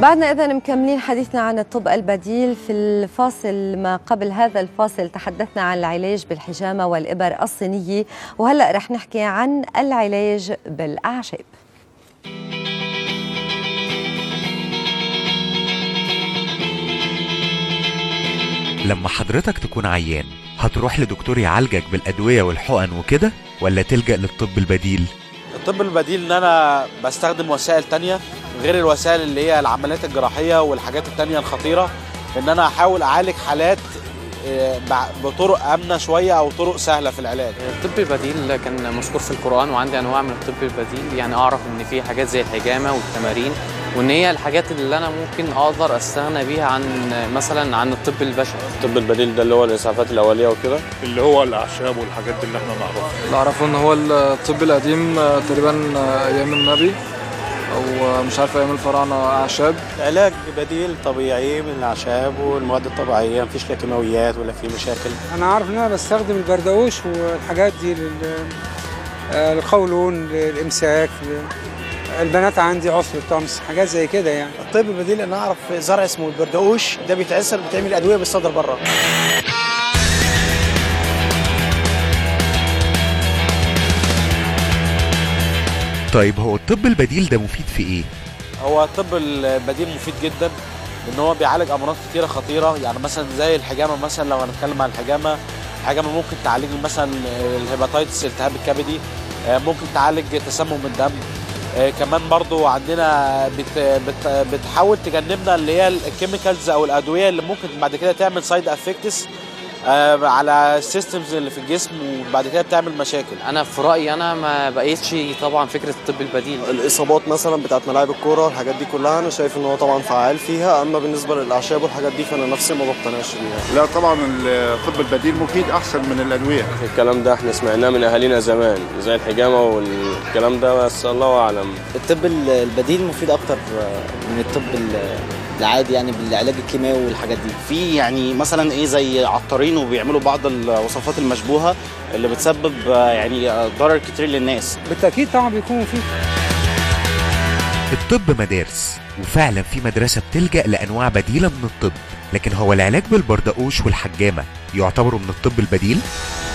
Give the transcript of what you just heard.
بعدنا إذا مكملين حديثنا عن الطب البديل في الفاصل ما قبل هذا الفاصل تحدثنا عن العلاج بالحجامة والإبر الصينية وهلأ رح نحكي عن العلاج بالأعشاب لما حضرتك تكون عيان هتروح لدكتور يعالجك بالأدوية والحقن وكده ولا تلجأ للطب البديل؟ الطب البديل ان انا بستخدم وسائل تانية غير الوسائل اللي هي العمليات الجراحية والحاجات التانية الخطيرة ان انا احاول اعالج حالات آه، بع- بطرق امنه شويه او طرق سهله في العلاج الطب البديل كان مذكور في القرآن وعندي أنواع من الطب البديل يعني أعرف إن في حاجات زي الحجامة والتمارين وإن هي الحاجات اللي أنا ممكن أقدر أستغنى بيها عن مثلا عن الطب البشري الطب البديل ده اللي هو الاسعافات الاوليه وكده اللي هو الاعشاب والحاجات دي اللي احنا نعرفها اللي اعرفه ان هو الطب القديم آه، تقريبا آه، ايام النبي او آه، مش عارف ايام الفراعنه اعشاب علاج بديل طبيعي من الاعشاب والمواد الطبيعيه مفيش فيها كيماويات ولا في مشاكل انا عارف ان انا بستخدم البردقوش والحاجات دي لل- آه، للقولون للامساك ل- البنات عندي عسر الطمس حاجات زي كده يعني الطب البديل انا اعرف زرع اسمه البردقوش ده بيتعسر بتعمل ادويه بالصدر بره طيب هو الطب البديل ده مفيد في إيه؟ هو الطب البديل مفيد جدا ان هو بيعالج امراض كتيره خطيره يعني مثلا زي الحجامه مثلا لو هنتكلم عن الحجامه الحجامه ممكن تعالج مثلا الهيباتيتس الالتهاب الكبدي آه، ممكن تعالج تسمم الدم آه، كمان برضو عندنا بت بت بتحاول تجنبنا اللي هي الكيميكالز او الادويه اللي ممكن بعد كده تعمل سايد افكتس على السيستمز اللي في الجسم وبعد كده بتعمل مشاكل أنا في رأيي أنا ما بقيتش طبعا فكرة الطب البديل الاصابات مثلا بتاعت ملاعب الكوره الحاجات دي كلها انا شايف ان هو طبعا فعال فيها اما بالنسبه للاعشاب والحاجات دي فانا نفسي ما بقتنعش بيها لا طبعا الطب البديل مفيد احسن من الادويه الكلام ده احنا سمعناه من اهالينا زمان زي الحجامه والكلام ده بس الله اعلم الطب ال- البديل مفيد اكتر من الطب ال- العادي يعني بالعلاج الكيماوي والحاجات دي في يعني مثلا ايه زي عطارين وبيعملوا بعض الوصفات المشبوهه اللي بتسبب آه، يعني آه، ضرر كتير للناس بالتاكيد طبعا بيكون مفيد الطب مدارس وفعلا في مدرسة بتلجأ لأنواع بديلة من الطب لكن هو العلاج بالبردقوش والحجامة يعتبروا من الطب البديل؟